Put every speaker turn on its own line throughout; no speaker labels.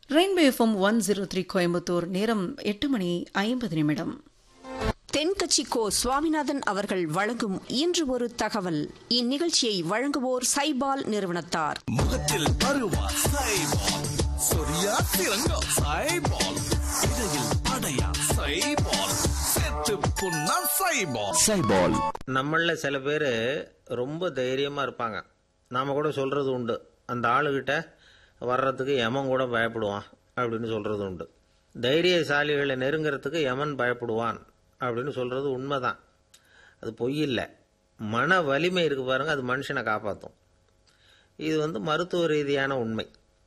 rainbow FM one zero three Coimbatore நேரம் எட்டு மணி ஐம்பது நிமிடம்
தென்கட்சி கோ சுவாமிநாதன் அவர்கள் வழங்கும் இன்று ஒரு தகவல் இந்நிகழ்ச்சியை வழங்குவோர் சைபால் நிறுவனத்தார்
முகத்தில் பருவா சைபால் சொரியா திரங்கா சைபால் இடையில் அடையா சைபால் செத்து புண்ணா சைபால் சைபால்
நம்மள சில பேர் ரொம்ப தைரியமாக இருப்பாங்க நாம் கூட சொல்கிறது உண்டு அந்த ஆளுகிட்ட வர்றதுக்கு யமன் கூட பயப்படுவான் அப்படின்னு சொல்கிறது உண்டு தைரியசாலிகளை நெருங்கிறதுக்கு யமன் பயப்படுவான் அப்படின்னு சொல்கிறது உண்மைதான் அது பொய் இல்லை மன வலிமை இருக்கு பாருங்க அது மனுஷனை காப்பாற்றும் இது வந்து மருத்துவ ரீதியான உண்மை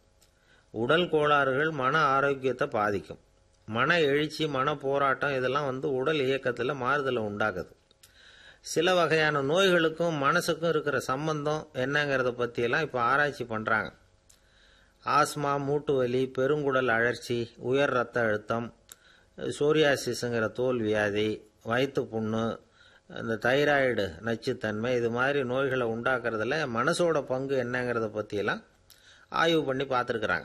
உடல் கோளாறுகள் மன ஆரோக்கியத்தை பாதிக்கும் மன எழுச்சி மன போராட்டம் இதெல்லாம் வந்து உடல் இயக்கத்தில் மாறுதலை உண்டாக்குது சில வகையான நோய்களுக்கும் மனசுக்கும் இருக்கிற சம்பந்தம் என்னங்கிறத பற்றியெல்லாம் இப்போ ஆராய்ச்சி பண்ணுறாங்க ஆஸ்மா மூட்டு வலி பெருங்குடல் அழற்சி உயர் ரத்த அழுத்தம் சோரியாசிஸுங்கிற தோல் வியாதி வயிற்று புண்ணு இந்த தைராய்டு நச்சுத்தன்மை இது மாதிரி நோய்களை உண்டாக்குறதுல மனசோட பங்கு என்னங்கிறத பற்றியெல்லாம் ஆய்வு பண்ணி பார்த்துருக்குறாங்க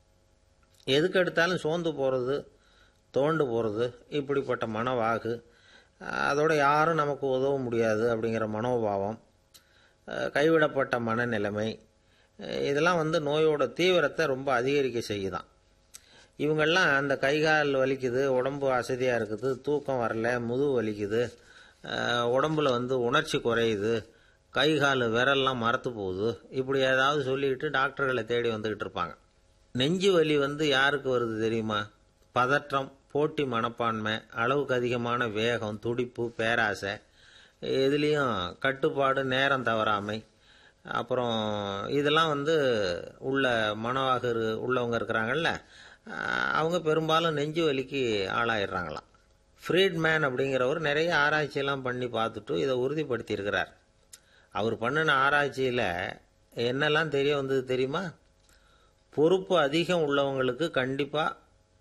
எதுக்கு எடுத்தாலும் சோர்ந்து போகிறது தோண்டு போகிறது இப்படிப்பட்ட மனவாகு அதோட யாரும் நமக்கு உதவ முடியாது அப்படிங்கிற மனோபாவம் அஹ் கைவிடப்பட்ட மனநிலைமை அஹ் இதெல்லாம் வந்து நோயோட தீவிரத்தை ரொம்ப அதிகரிக்க செய்யுதான் இவங்கெல்லாம் அந்த கை கால் வலிக்குது உடம்பு அசதியாக இருக்குது தூக்கம் வரல முதுகு வலிக்குது அஹ் உடம்புல வந்து உணர்ச்சி குறையுது கை கால் விரல்லாம் மரத்து போகுது இப்படி ஏதாவது சொல்லிக்கிட்டு டாக்டர்களை தேடி வந்துக்கிட்டு இருப்பாங்க நெஞ்சு வலி வந்து யாருக்கு வருது தெரியுமா பதற்றம் போட்டி மனப்பான்மை அளவுக்கு அதிகமான வேகம் துடிப்பு பேராசை இதுலேயும் கட்டுப்பாடு நேரம் தவறாமை அப்புறம் இதெல்லாம் வந்து உள்ள மனவாக இரு- உள்ளவங்க இருக்கிறாங்கல்ல அஹ் அவங்க பெரும்பாலும் நெஞ்சு வலிக்கு ஆளாயிடுறாங்களாம் ஃப்ரீட்மேன் அப்படிங்கிறவர் நிறைய ஆராய்ச்சியெல்லாம் பண்ணி பார்த்துட்டு இதை உறுதிப்படுத்தியிருக்கிறார் அவர் பண்ணின ஆராய்ச்சியில் என்னெல்லாம் தெரிய வந்தது தெரியுமா பொறுப்பு அதிகம் உள்ளவங்களுக்கு கண்டிப்பாக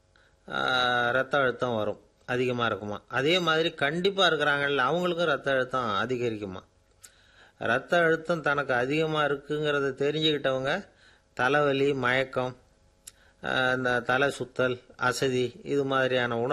ரத்த அழுத்தம் வரும் அதிகமாக இருக்குமா அதே மாதிரி கண்டிப்பாக இருக்கிறாங்கல்ல அவங்களுக்கும் ரத்த அழுத்தம் அதிகரிக்குமா ரத்த அழுத்தம் தனக்கு அதிகமாக இருக்குங்கிறத தெரிஞ்சுக்கிட்டவங்க தலைவலி மயக்கம் ஆஹ் இந்த தலை சுத்தல் அசதி இது மாதிரியான உணர்வு